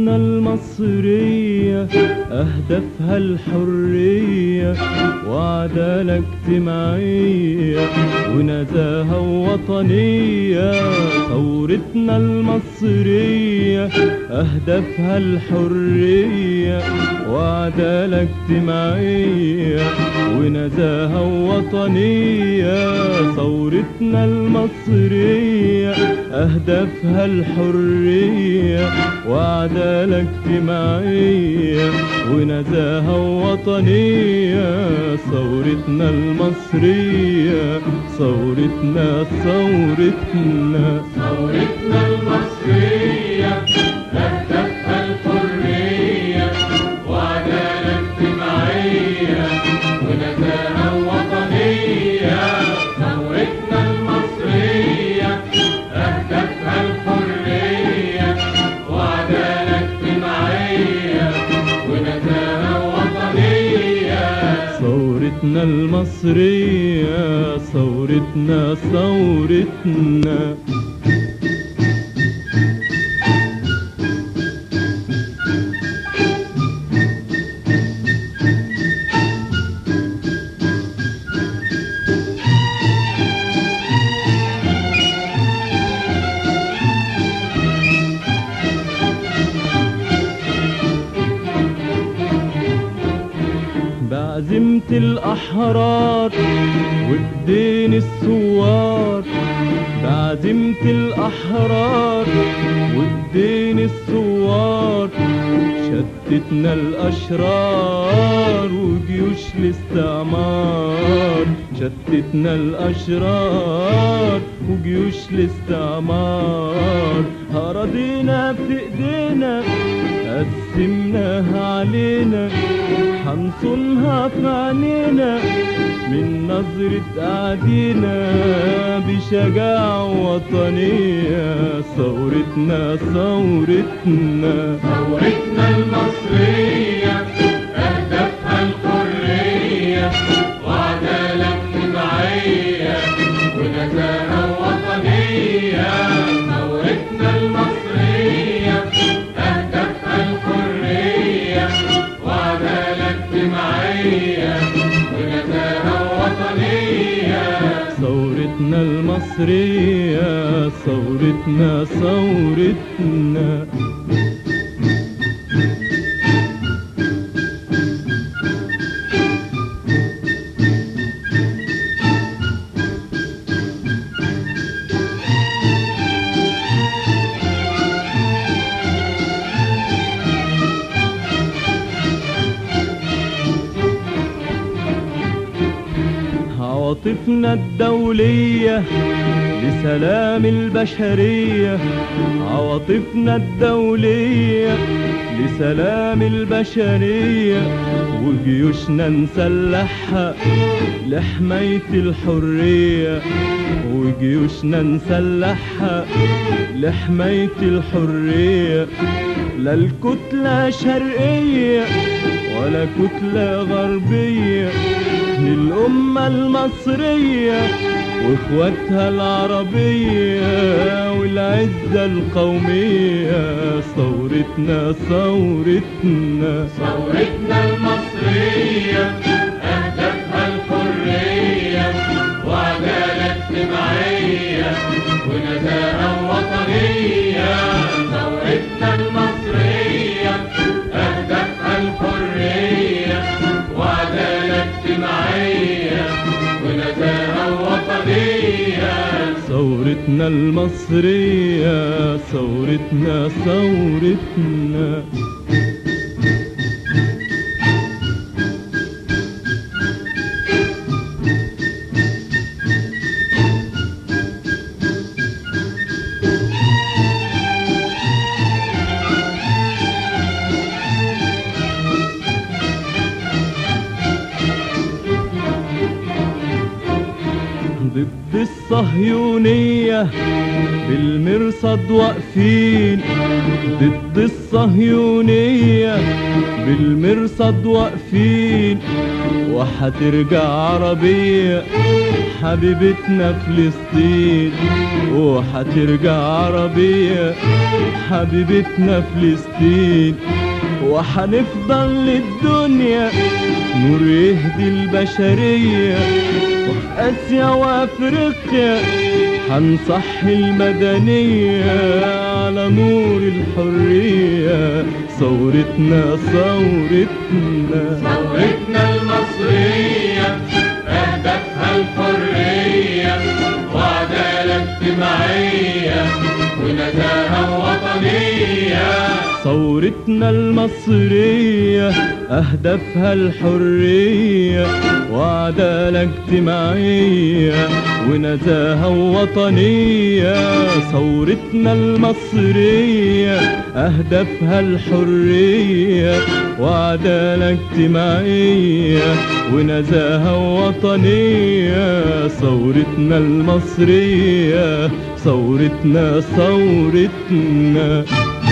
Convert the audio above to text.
ثورتنا المصرية أهدافها الحرية وعدالة اجتماعية ونزاهة وطنية ثورتنا المصرية أهدافها الحرية وعدالة اجتماعية ونزاهة وطنية ثورتنا المصرية أهدافها الحرية وعدالة اجتماعية ونزاهة وطنية ثورتنا المصرية ثورتنا ثورتنا ثورتنا المصرية أهدافها الحرية وعدالة اجتماعية ونزاهة وطنية ثورتنا المصرية أهدافها الحرية وعدالة اجتماعية ونزاهة وطنية ثورتنا المصرية ثورتنا ثورتنا بعزيمة الأحرار وبدين الثوار بعزيمة الأحرار وبدين الثوار شتتنا الأشرار وجيوش الاستعمار شتتنا الأشرار وجيوش الاستعمار أراضينا بإيدينا قسمناها علينا حنصونها في عينينا من نظرة أعدينا بشجاعة وطنية ثورتنا ثورتنا ثورتنا المصرية أهدافها الحرية وعدالة اجتماعية ونزاهة وطنية ثورتنا المصرية أهدافها الحرية وعدالة اجتماعية ونزاهة وطنية ثورتنا المصرية ثورتنا ثورتنا عواطفنا الدولية لسلام البشرية عواطفنا الدولية لسلام البشرية وجيوشنا نسلحها لحماية الحرية وجيوشنا نسلحها لحماية الحرية لا الكتلة شرقية ولا كتلة غربية للأمة المصرية واخواتها العربية والعزة القومية ثورتنا ثورتنا ثورتنا المصرية أهدافها الحرية وعدالة اجتماعية ونزاهة وطنية ثورتنا المصرية أهدافها الحرية وعدالة اجتماعية ونزاهة وطنية ثورتنا المصرية ثورتنا ثورتنا ضد الصهيونية بالمرصد واقفين ضد الصهيونية بالمرصد واقفين وحترجع عربية حبيبتنا فلسطين وحترجع عربية حبيبتنا فلسطين وحنفضل للدنيا نور يهدي البشرية وفي آسيا وأفريقيا هنصحي المدنية على نور الحرية ثورتنا ثورتنا ثورتنا المصرية أهدافها الحرية وعدالة اجتماعية ونزاهة وطنية ثورتنا المصرية أهدافها الحرية وعدالة اجتماعية ونزاهة وطنية ثورتنا المصرية أهدافها الحرية وعدالة اجتماعية ونزاهة وطنية ثورتنا المصرية ثورتنا ثورتنا